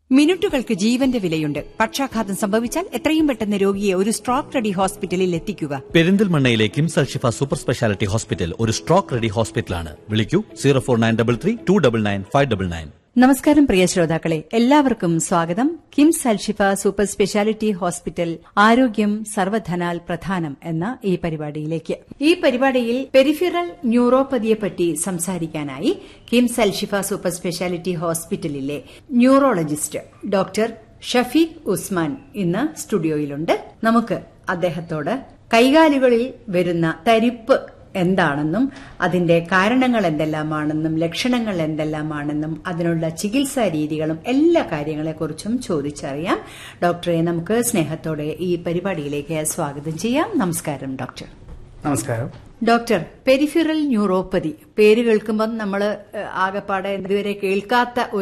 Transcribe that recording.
മിനിറ്റുകൾക്ക് ജീവന്റെ വിലയുണ്ട് പക്ഷാഘാതം സംഭവിച്ചാൽ എത്രയും പെട്ടെന്ന് രോഗിയെ ഒരു സ്ട്രോക്ക് റെഡി ഹോസ്പിറ്റലിൽ എത്തിക്കുക പെരിന്തൽമണ്ണയിലെ KIMS Alshifa super speciality hospital ഒരു സ്ട്രോക്ക് റെഡി ഹോസ്പിറ്റലാണ് വിളിക്കൂ zero four nine double three two double nine five double nine നമസ്കാരം പ്രിയ ശ്രോതാക്കളെ എല്ലാവർക്കും സ്വാഗതം KIMS Alshifa super speciality hospital ആരോഗ്യം സർവധനാൽ പ്രധാനം എന്ന ഈ പരിപാടിയിലേക്ക് ഈ പരിപാടിയിൽ പെരിഫിറൽ ന്യൂറോപ്പതിയെപ്പറ്റി സംസാരിക്കാനായി കിംസ് അൽഷിഫ സൂപ്പർ സ്പെഷ്യാലിറ്റി ഹോസ്പിറ്റലിലെ ന്യൂറോളജിസ്റ്റ് ഡോക്ടർ ഷഫീഖ് ഉസ്മാൻ ഇന്ന് സ്റ്റുഡിയോയിലുണ്ട് നമുക്ക് അദ്ദേഹത്തോട് കൈകാലുകളിൽ വരുന്ന തരിപ്പ് എന്താണെന്നും അതിന്റെ കാരണങ്ങൾ എന്തെല്ലാമാണെന്നും ലക്ഷണങ്ങൾ എന്തെല്ലാമാണെന്നും അതിനുള്ള ചികിത്സാ രീതികളും എല്ലാ കാര്യങ്ങളെക്കുറിച്ചും ചോദിച്ചറിയാം ഡോക്ടറെ നമുക്ക് സ്നേഹത്തോടെ ഈ പരിപാടിയിലേക്ക് സ്വാഗതം ചെയ്യാം നമസ്കാരം ഡോക്ടർ നമസ്കാരം ഡോക്ടർ പെരിഫിറൽ ന്യൂറോപ്പതി പേര് കേൾക്കുമ്പം നമ്മൾ ആകെപ്പാടെ ഇതുവരെ കേൾക്കാത്ത